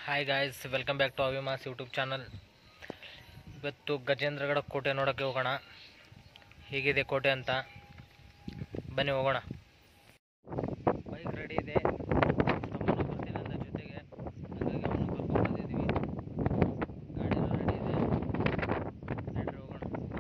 hi guys welcome back to ಅವಿಮಾಸ್ YouTube channel ಇವತ್ತು ಗಜೇಂದ್ರಗಡ ಕೋಟೆ ನೋಡೋಕ್ಕೆ ಹೋಗೋಣ ಹೇಗಿದೆ ಕೋಟೆ ಅಂತ ಬನ್ನಿ ಹೋಗೋಣ ಬೈಕ್ ರೆಡಿ ಇದೆ ತಮ್ಮನು ಬರ್ತೀನಿ ಅಂತ ಜೊತೆಗೆ ಹಾಗಾಗಿ ಅವನು ಕರ್ಕೊಂಡು ಬಂದಿದ್ದೀವಿ ಗಾಡಿನೂ ರೆಡಿ ಇದೆ ನಡ್ರಿ ಹೋಗೋಣ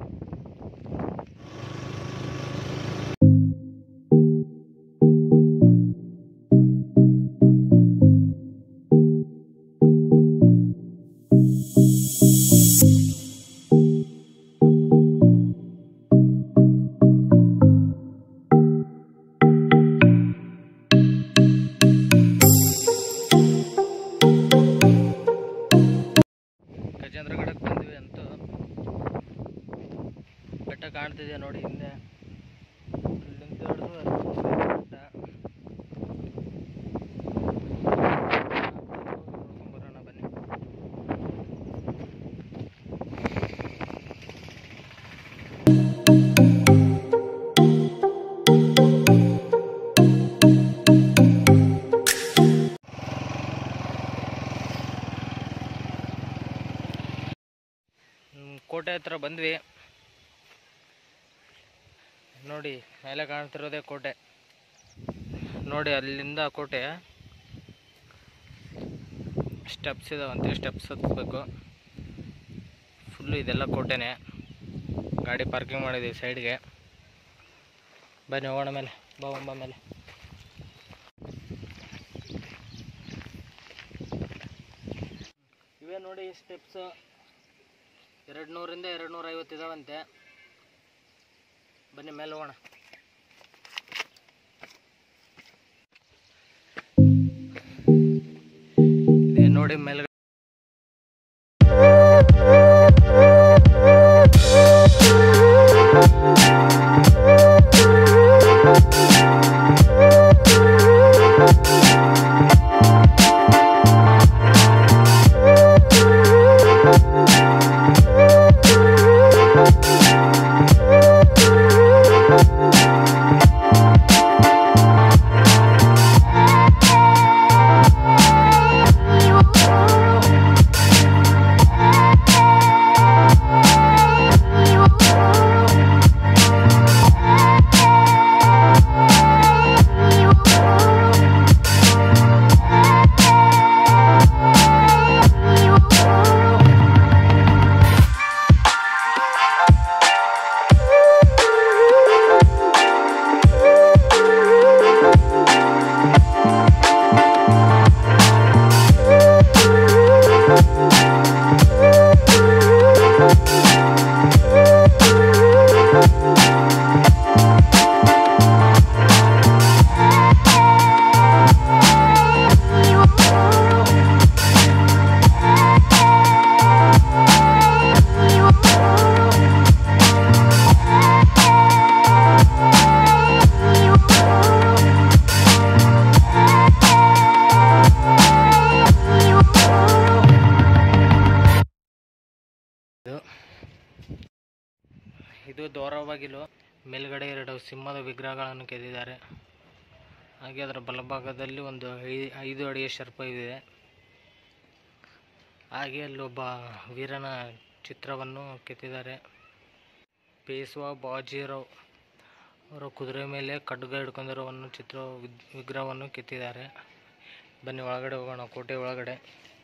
ಗಜೇಂದ್ರಗಡಕ್ಕೆ ಬಂದ್ವಿ ಅಂತೂ ಬೆಟ್ಟ ಕಾಣ್ತಿದೆ ನೋಡಿ ಹಿಂದೆ ಅಲ್ಲಿಂದ ಹಿಡ್ದು ಅಲ್ಲಿ ಬೆಟ್ಟ ನೋಡ್ಕೊಂಬರೋಣ ಬನ್ನಿ ಹ್ಮ್, ಕೋಟೆ ಹತ್ರ ಬಂದ್ವಿ ನೋಡಿ ಮೇಲೆ ಕಾಣ್ತಿರೋದೇ ಕೋಟೆ ನೋಡಿ ಅಲ್ಲಿಂದ ಕೋಟೆ ಸ್ಟೆಪ್ಸ್ ಇದಾವಂತೆ ಸ್ಟೆಪ್ಸ್ ಹತ್ಬೇಕು ಫುಲ್ಲು ಇದೆಲ್ಲ ಕೋಟೆನೇ ಗಾಡಿ ಪಾರ್ಕಿಂಗ್ ಮಾಡಿದ್ದೀವಿ ಸೈಡ್ಗೆ ಬನ್ನಿ ಹೋಗೋಣ ಮೇಲೆ ಬಾ ಒಂಬ ಮೇಲೆ ಇವೇ ನೋಡಿ ಸ್ಟೆಪ್ಸ್ ಎರಡು ನೂರಿಂದ ಎರಡು ನೂರ ಐವತ್ತು ಇದಾವಂತೆ ಬನ್ನಿ ಮೇಲೆ ಹೋಗೋಣ ಇದೆ ನೋಡಿ ಮೇಲೆ ಇದು ಇದು ದ್ವಾರವಾಗಿಲು ಮೇಲ್ಗಡೆ ಎರಡು ಸಿಂಹದ ವಿಗ್ರಹಗಳನ್ನು ಕೆತ್ತಿದ್ದಾರೆ ಹಾಗೆ ಅದರ ಬಲಭಾಗದಲ್ಲಿ ಒಂದು ಐ- ಐದು ಅಡಿಯ ಸರ್ಪ ಇದೆ ಹಾಗೆ ಅಲ್ಲೊಬ್ಬ ವೀರನ ಚಿತ್ರವನ್ನು ಕೆತ್ತಿದ್ದಾರೆ ಪೇಶ್ವಾ ಬಾಜಿರಾವ್ ಅವರು ಕುದುರೆ ಮೇಲೆ ಖಡ್ಗ ಹಿಡ್ಕೊಂಡಿರೋವನ್ನು ಚಿತ್ರ ವಿಗ್- ವಿಗ್ರಹವನ್ನು ಕೆತ್ತಿದ್ದಾರೆ ಬನ್ನಿ ಒಳಗಡೆ ಹೋಗೋಣ ಕೋಟೆ ಒಳಗಡೆ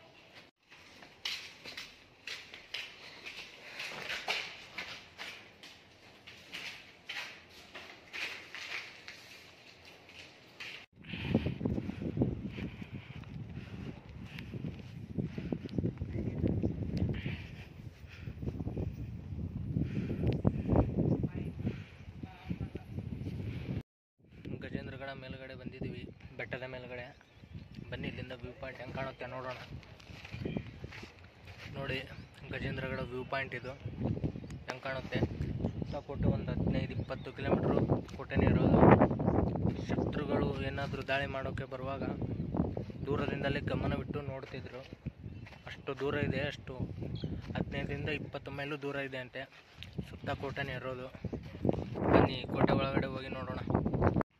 ಗಜೇಂದ್ರಗಡ ಮೇಲ್ಗಡೆ ಬಂದಿದ್ದೀವಿ ಬೆಟ್ಟದ ಮೇಲ್ಗಡೆ ಬನ್ನಿ ಇಲ್ಲಿಂದ ವ್ಯೂ ಪಾಯಿಂಟ್ ಹೆಂಗೆ ಕಾಣುತ್ತೆ ನೋಡೋಣ ನೋಡಿ ಗಜೇಂದ್ರಗಡ ವ್ಯೂ ಪಾಯಿಂಟ್ ಇದು ಹೆಂಗೆ ಕಾಣುತ್ತೆ ಸುತ್ತ ಕೊಟ್ಟು ಒಂದು ಹದಿನೈದು ಇಪ್ಪತ್ತು ಕಿಲೋಮೀಟ್ರು ಕೋಟೆನೇ ಇರೋದು ಶತ್ರುಗಳು ಏನಾದರೂ ದಾಳಿ ಮಾಡೋಕ್ಕೆ ಬರುವಾಗ ದೂರದಿಂದಲೇ ಗಮನವಿಟ್ಟು ನೋಡ್ತಿದ್ರು ಅಷ್ಟು ದೂರ ಇದೆ ಅಷ್ಟು ಹದಿನೈದರಿಂದ ಇಪ್ಪತ್ತು ಮೈಲು ದೂರ ಇದೆ ಅಂತೆ ಸುತ್ತ ಕೋಟೆನೇ ಇರೋದು ಬನ್ನಿ ಕೋಟೆ ಒಳಗಡೆ ಹೋಗಿ ನೋಡೋಣ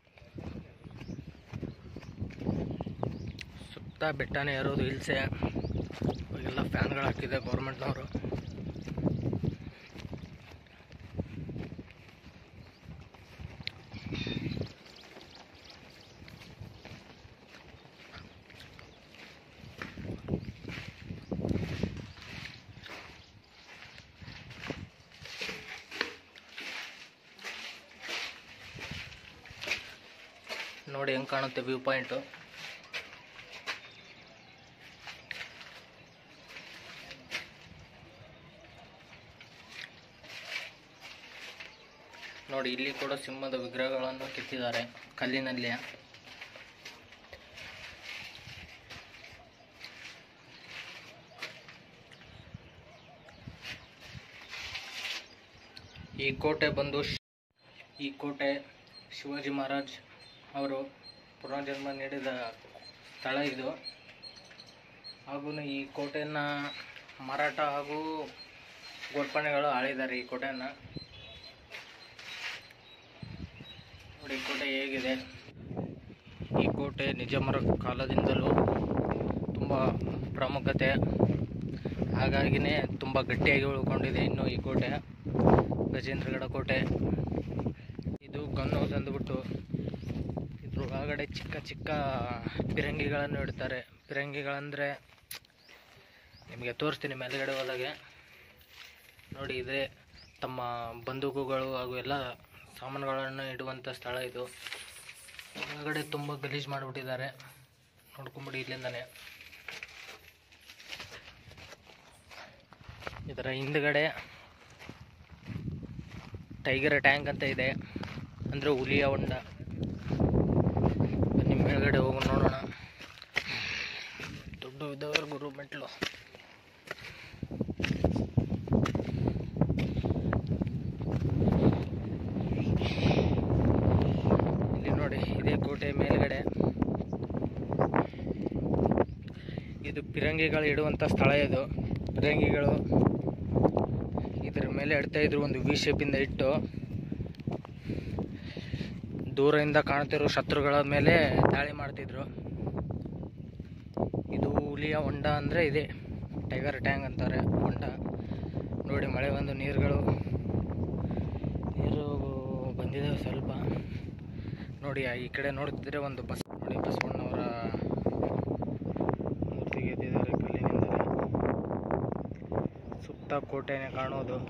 ಸುತ್ತ ಬೆಟ್ಟನೇ ಇರೋದು ಹಿಲ್ಸೆ ಇವಾಗೆಲ್ಲ ಫ್ಯಾನ್ಗಳು ಹಾಕಿದೆ ಗೌರ್ಮೆಂಟ್ನವರು ನೋಡಿ ಹೆಂಗೆ ಕಾಣುತ್ತೆ ವ್ಯೂ ಪಾಯಿಂಟು ನೋಡಿ ಇಲ್ಲಿ ಕೂಡ ಸಿಂಹದ ವಿಗ್ರಹಗಳನ್ನು ಕೆತ್ತಿದ್ದಾರೆ ಕಲ್ಲಿನಲ್ಲಿ ಈ ಕೋಟೆ ಬಂದು ಶ್- ಈ ಕೋಟೆ ಶಿವಾಜಿ ಮಹಾರಾಜ್ ಅವರು ಪುನರ್ಜನ್ಮ ನೀಡಿದ ಸ್ಥಳ ಇದು ಹಾಗೂ ಈ ಕೋಟೆಯನ್ನು ಮಾರಾಟ ಹಾಗೂ ಗೋರ್ಪಣೆಗಳು ಆಳಿದ್ದಾರೆ ಈ ಕೋಟೆಯನ್ನು ನೋಡಿ ಈ ಕೋಟೆ ಹೇಗಿದೆ ಈ ಕೋಟೆ ನಿಜಾಮರ ಕಾಲದಿಂದಲೂ ತುಂಬ ಪ್ರಾಮುಖ್ಯತೆ ಹಾಗಾಗಿನೇ ತುಂಬ ಗಟ್ಟಿಯಾಗಿ ಉಳ್ಕೊಂಡಿದೆ ಇನ್ನು ಈ ಕೋಟೆ ಗಜೇಂದ್ರಗಡ ಕೋಟೆ ಇದು ಗನ್ ಹೌಸ್ ಅಂದ್ಬಿಟ್ಟು ಇದ್ರ ಒಳಗಡೆ ಚಿಕ್ಕ ಚಿಕ್ಕ ಪಿರಂಗಿಗಳನ್ನು ಇಡ್ತಾರೆ ಪಿರಂಗಿಗಳಂದರೆ ನಿಮಗೆ ತೋರಿಸ್ತೀನಿ ಮೇಲ್ಗಡೆ ಹೋದಾಗೆ ನೋಡಿ ಇದೇ ತಮ್ಮ ಬಂದೂಕುಗಳು ಹಾಗೂ ಎಲ್ಲ ಸಾಮಾನುಗಳನ್ನು ಇಡುವಂಥ ಸ್ಥಳ ಇದು ಒಳಗಡೆ ತುಂಬ ಗಲೀಜು ಮಾಡಿಬಿಟ್ಟಿದ್ದಾರೆ ನೋಡ್ಕೊಂಬಿಡಿ ಇಲ್ಲಿಂದನೇ ಇದರ ಹಿಂದ್ಗಡೆ ಟೈಗರ್ ಟ್ಯಾಂಕ್ ಅಂತ ಇದೆ ಅಂದರೆ ಹುಲಿಯ ಹೊಂಡ ಬನ್ನಿ ಮೇಲ್ಗಡೆ ಹೋಗಿ ನೋಡೋಣ ದೊಡ್ಡ ಇದ್ದಾವೆ ಗುರು ಮೆಟ್ಲು ಇಲ್ಲಿ ನೋಡಿ ಇದೇ ಕೋಟೆ ಮೇಲ್ಗಡೆ ಇದು ಪಿರಂಗಿಗಳು ಇಡುವಂಥ ಸ್ಥಳ ಇದು ಪಿರಂಗಿಗಳು ಇದರ ಮೇಲೆ ಇಡ್ತಾ ಇದ್ರು ಒಂದು ವಿ ಶೇಪಿಂದ ಇಟ್ಟು ದೂರದಿಂದ ಕಾಣ್ತಿರೋ ಶತ್ರುಗಳ ಮೇಲೆ ದಾಳಿ ಮಾಡ್ತಿದ್ರು ಇದು ಹುಲಿಯ ಹೊಂಡ ಅಂದರೆ ಇದೆ ಟೈಗರ್ ಟ್ಯಾಂಕ್ ಅಂತಾರೆ ಹೊಂಡ ನೋಡಿ ಮಳೆ ಬಂದು ನೀರುಗಳು ನೀರು ಬಂದಿದ್ದಾವೆ ಸ್ವಲ್ಪ ನೋಡಿ ಆ ಈ ಕಡೆ ನೋಡ್ತಿದ್ರೆ ಒಂದು ಬಸ್ ನೋಡಿ ಬಸವಣ್ಣವರ ಮೂರ್ತಿ ಗೆದ್ದಿದ್ದಾರೆ ಕಲ್ಲಿನಿಂದಲೇ ಸುತ್ತ ಕೋಟೆನೇ ಕಾಣೋದು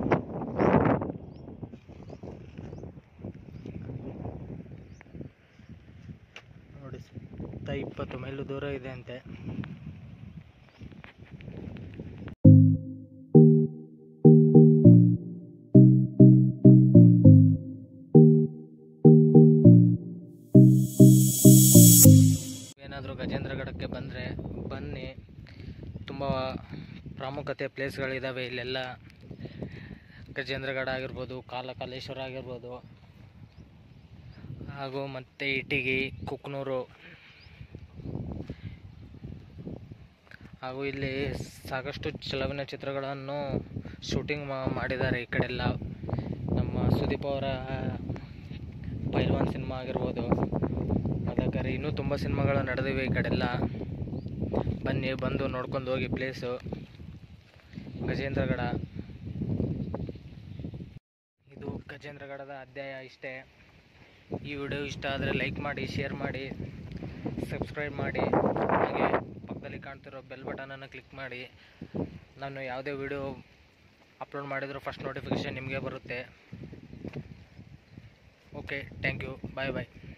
ನೋಡಿ ಸುತ್ತ ಇಪ್ಪತ್ತು ಮೈಲು ದೂರ ಇದೆ ಅಂತೆ ಏನಾದರೂ ಗಜೇಂದ್ರಗಡಕ್ಕೆ ಬಂದರೆ ಬನ್ನಿ ತುಂಬ ಪ್ರಾಮುಖ್ಯತೆ ಪ್ಲೇಸ್ಗಳಿದ್ದಾವೆ ಇಲ್ಲೆಲ್ಲ ಗಜೇಂದ್ರಗಡ ಆಗಿರ್ಬೋದು ಕಾಲಕಾಲೇಶ್ವರ ಆಗಿರ್ಬೋದು ಹಾಗೂ ಮತ್ತು ಇಟಿಗಿ ಕುಕ್ನೂರು ಹಾಗೂ ಇಲ್ಲಿ ಸಾಕಷ್ಟು ಚಲನಚಿತ್ರಗಳನ್ನು ಶೂಟಿಂಗ್ ಮಾಡಿದ್ದಾರೆ ಈ ಕಡೆ ಎಲ್ಲ ನಮ್ಮ ಸುದೀಪ್ ಅವರ ಪೈಲ್ವಾನ್ ಸಿನಿಮಾ ಆಗಿರ್ಬೋದು ಅದಕ್ಕಾರೆ ಇನ್ನೂ ತುಂಬ ಸಿನಿಮಾಗಳು ನಡೆದಿವೆ ಈ ಕಡೆಲ್ಲ ಬನ್ನಿ ಬಂದು ನೋಡ್ಕೊಂಡು ಹೋಗಿ ಪ್ಲೇಸು ಗಜೇಂದ್ರಗಡ ಇದು ಗಜೇಂದ್ರಗಡದ ಅಧ್ಯಾಯ ಇಷ್ಟೇ ಈ ವಿಡಿಯೋ ಇಷ್ಟ ಆದರೆ ಲೈಕ್ ಮಾಡಿ ಶೇರ್ ಮಾಡಿ ಸಬ್ಸ್ಕ್ರೈಬ್ ಮಾಡಿ ಹಾಗೆ ಪಕ್ಕದಲ್ಲಿ ಕಾಣ್ತಿರೋ ಬೆಲ್ ಬಟನನ್ನು ಕ್ಲಿಕ್ ಮಾಡಿ ನಾನು ಯಾವುದೇ ವಿಡಿಯೋ ಅಪ್ಲೋಡ್ ಮಾಡಿದರೂ ಫಸ್ಟ್ ನೋಟಿಫಿಕೇಷನ್ ನಿಮಗೆ ಬರುತ್ತೆ okay thank you bye bye